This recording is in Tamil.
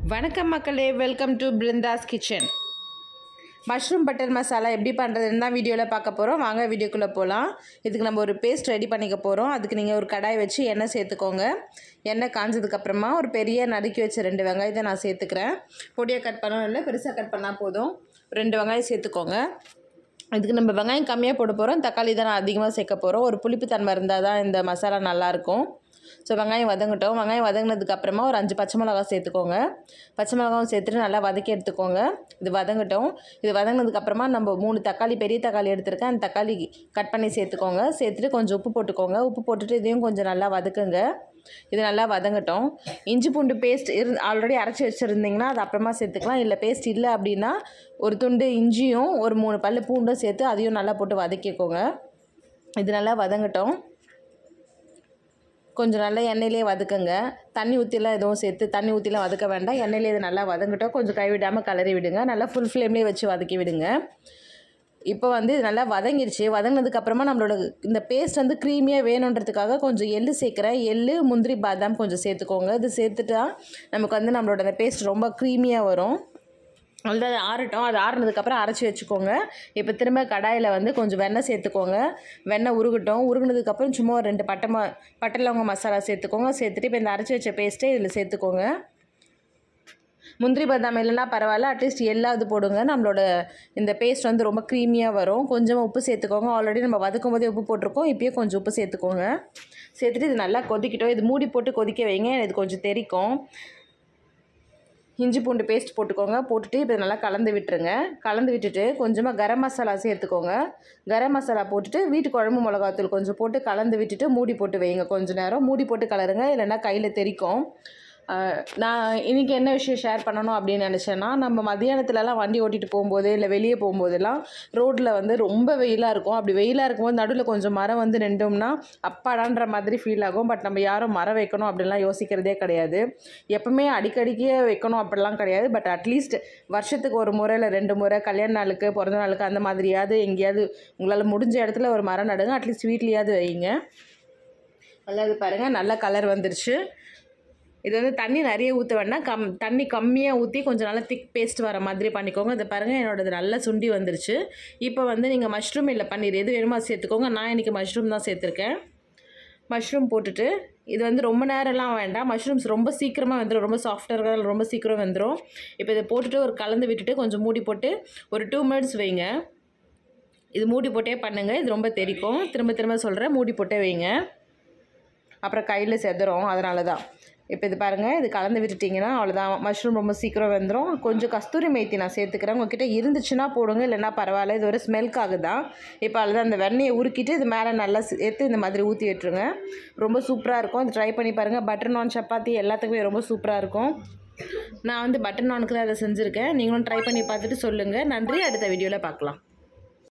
வணக்கம் மக்களே welcome to Brinda's kitchen mushroom butter masala எப்படி பண்ணுறதுன்னு தான் வீடியோவில் பார்க்க போகிறோம் வாங்க வீடியோக்குள்ளே போகலாம் இதுக்கு நம்ம ஒரு பேஸ்ட் ரெடி பண்ணிக்க போகிறோம் அதுக்கு நீங்கள் ஒரு கடாய் வச்சு எண்ணெய் சேர்த்துக்கோங்க எண்ணெய் காஞ்சதுக்கப்புறமா ஒரு பெரிய நறுக்கி வச்ச ரெண்டு வெங்காயத்தை நான் சேர்த்துக்கிறேன் பொடியாக கட் பண்ணணும் இல்லை பெருசாக கட் பண்ணால் போதும் ரெண்டு வெங்காயம் சேர்த்துக்கோங்க இதுக்கு நம்ம வெங்காயம் கம்மியாக போட போகிறோம் தக்காளி தான் நான் அதிகமாக சேர்க்க போகிறோம் ஒரு புளிப்புத்தன்மை இருந்தால் தான் இந்த மசாலா நல்லாயிருக்கும் ஸோ வெங்காயம் வதங்கட்டும் வெங்காயம் வதங்கினதுக்கு அப்புறமா ஒரு அஞ்சு பச்சை மிளகா சேர்த்துக்கோங்க பச்சை மிளகாவும் சேர்த்துட்டு நல்லா வதக்கி எடுத்துக்கோங்க இது வதங்கட்டும் இது வதங்கினதுக்கு அப்புறமா நம்ம மூணு தக்காளி பெரிய தக்காளி எடுத்திருக்கேன் அந்த தக்காளி கட் பண்ணி சேர்த்துக்கோங்க சேர்த்துட்டு கொஞ்சம் உப்பு போட்டுக்கோங்க உப்பு போட்டுட்டு இதையும் கொஞ்சம் நல்லா வதக்குங்க இது நல்லா வதங்கட்டும் இஞ்சி பூண்டு பேஸ்ட் இரு ஆல்ரெடி அரைச்சி வச்சுருந்தீங்கன்னா அது அப்புறமா சேர்த்துக்கலாம் இல்லை பேஸ்ட் இல்லை அப்படின்னா ஒரு துண்டு இஞ்சியும் ஒரு மூணு பல் பூண்டும் சேர்த்து அதையும் நல்லா போட்டு வதக்கிக்கோங்க இது நல்லா வதங்கட்டும் கொஞ்சம் நல்லா எண்ணெயிலே வதக்குங்க தண்ணி ஊற்றிலாம் எதுவும் சேர்த்து தண்ணி ஊற்றிலாம் வதக்க வேண்டாம் எண்ணெயிலே இது நல்லா வதங்கட்டும் கொஞ்சம் கைவிடாமல் கலரி விடுங்க நல்லா ஃபுல் ஃப்ளேம்லேயே வச்சு வதக்கி விடுங்க இப்போ வந்து இது நல்லா வதங்கிருச்சு வதங்கினதுக்கப்புறமா நம்மளோட இந்த பேஸ்ட் வந்து க்ரீமியாக வேணுன்றதுக்காக கொஞ்சம் எள்ளு சேர்க்குறேன் எள்ளு முந்திரி பாதாம் கொஞ்சம் சேர்த்துக்கோங்க இது சேர்த்துட்டா நமக்கு வந்து நம்மளோட அந்த பேஸ்ட் ரொம்ப க்ரீமியாக வரும் வந்து அது ஆறட்டும் அது ஆறுனதுக்கப்புறம் அரைச்சி வச்சுக்கோங்க இப்போ திரும்ப கடாயில் வந்து கொஞ்சம் வெண்ணெய் சேர்த்துக்கோங்க வெண்ணெய் உருகட்டும் உருகுனதுக்கப்புறம் சும்மா ஒரு ரெண்டு பட்டை ம பட்டை லவங்க மசாலா சேர்த்துக்கோங்க சேர்த்துட்டு இப்போ இந்த அரைச்சி வச்ச பேஸ்ட்டே இதில் சேர்த்துக்கோங்க முந்திரி பாதாம் இல்லைன்னா பரவாயில்ல அட்லீஸ்ட் எல்லாவது போடுங்க நம்மளோட இந்த பேஸ்ட் வந்து ரொம்ப க்ரீமியாக வரும் கொஞ்சமாக உப்பு சேர்த்துக்கோங்க ஆல்ரெடி நம்ம வதக்கும் போதே உப்பு போட்டிருக்கோம் இப்போயே கொஞ்சம் உப்பு சேர்த்துக்கோங்க சேர்த்துட்டு இது நல்லா கொதிக்கட்டும் இது மூடி போட்டு கொதிக்க வைங்க இது கொஞ்சம் தெரிக்கும் இஞ்சி பூண்டு பேஸ்ட் போட்டுக்கோங்க போட்டுட்டு இப்போ நல்லா கலந்து விட்டுருங்க கலந்து விட்டுட்டு கொஞ்சமாக கரம் மசாலா சேர்த்துக்கோங்க கரம் மசாலா போட்டுட்டு வீட்டு குழம்பு மிளகாத்தூள் கொஞ்சம் போட்டு கலந்து விட்டுட்டு மூடி போட்டு வைங்க கொஞ்சம் நேரம் மூடி போட்டு கலருங்க இல்லைன்னா கையில் தெரிக்கும் நான் இன்றைக்கி என்ன விஷயம் ஷேர் பண்ணணும் அப்படின்னு நினச்சேன்னா நம்ம மதியானத்துலலாம் வண்டி ஓட்டிகிட்டு போகும்போது இல்லை வெளியே போகும்போதெல்லாம் ரோட்டில் வந்து ரொம்ப வெயிலாக இருக்கும் அப்படி வெயிலாக இருக்கும்போது நடுவில் கொஞ்சம் மரம் வந்து நின்றோம்னா அப்பாடான்ற மாதிரி ஃபீல் ஆகும் பட் நம்ம யாரும் மரம் வைக்கணும் அப்படிலாம் யோசிக்கிறதே கிடையாது எப்பவுமே அடிக்கடிக்கே வைக்கணும் அப்படிலாம் கிடையாது பட் அட்லீஸ்ட் வருஷத்துக்கு ஒரு முறை இல்லை ரெண்டு முறை கல்யாண நாளுக்கு பிறந்த நாளுக்கு அந்த மாதிரியாவது எங்கேயாவது உங்களால் முடிஞ்ச இடத்துல ஒரு மரம் நடுங்க அட்லீஸ்ட் வீட்லேயாவது வைங்க நல்லது பாருங்கள் நல்ல கலர் வந்துருச்சு இது வந்து தண்ணி நிறைய ஊற்ற வேண்டாம் கம் தண்ணி கம்மியாக ஊற்றி கொஞ்சம் நல்லா திக் பேஸ்ட் வர மாதிரி பண்ணிக்கோங்க இதை பாருங்கள் என்னோடது நல்லா சுண்டி வந்துருச்சு இப்போ வந்து நீங்கள் மஷ்ரூம் இல்லை பன்னீர் எது வேணுமோ சேர்த்துக்கோங்க நான் இன்றைக்கி மஷ்ரூம் தான் சேர்த்துருக்கேன் மஷ்ரூம் போட்டுட்டு இது வந்து ரொம்ப நேரம்லாம் வேண்டாம் மஷ்ரூம்ஸ் ரொம்ப சீக்கிரமாக வந்துடும் ரொம்ப சாஃப்டாக இருக்கிறதால ரொம்ப சீக்கிரம் வந்துடும் இப்போ இதை போட்டுட்டு ஒரு கலந்து விட்டுட்டு கொஞ்சம் மூடி போட்டு ஒரு டூ மினிட்ஸ் வைங்க இது மூடி போட்டே பண்ணுங்கள் இது ரொம்ப தெரிக்கும் திரும்ப திரும்ப சொல்கிறேன் மூடி போட்டே வைங்க அப்புறம் கையில் செதறும் அதனால தான் இப்போ இது பாருங்கள் இது கலந்து விட்டுட்டிங்கன்னா அவ்வளோதான் மஷ்ரூம் ரொம்ப சீக்கிரம் வந்துடும் கொஞ்சம் கஸ்தூரி மேத்தி நான் சேர்த்துக்கிறேன் உங்ககிட்ட இருந்துச்சுன்னா போடுங்க இல்லைன்னா பரவாயில்ல இது ஒரு ஸ்மெல்க்காக தான் இப்போ அவ்வளோதான் அந்த வெண்ணெயை உருக்கிட்டு இது மேலே நல்லா சேர்த்து இந்த மாதிரி ஊற்றி விட்டுருங்க ரொம்ப சூப்பராக இருக்கும் இது ட்ரை பண்ணி பாருங்கள் பட்டர் நான் சப்பாத்தி எல்லாத்துக்குமே ரொம்ப சூப்பராக இருக்கும் நான் வந்து பட்டர் நானுக்கு தான் அதை செஞ்சுருக்கேன் நீங்களும் ட்ரை பண்ணி பார்த்துட்டு சொல்லுங்கள் நன்றி அடுத்த வீடியோவில் பார்க்கலாம்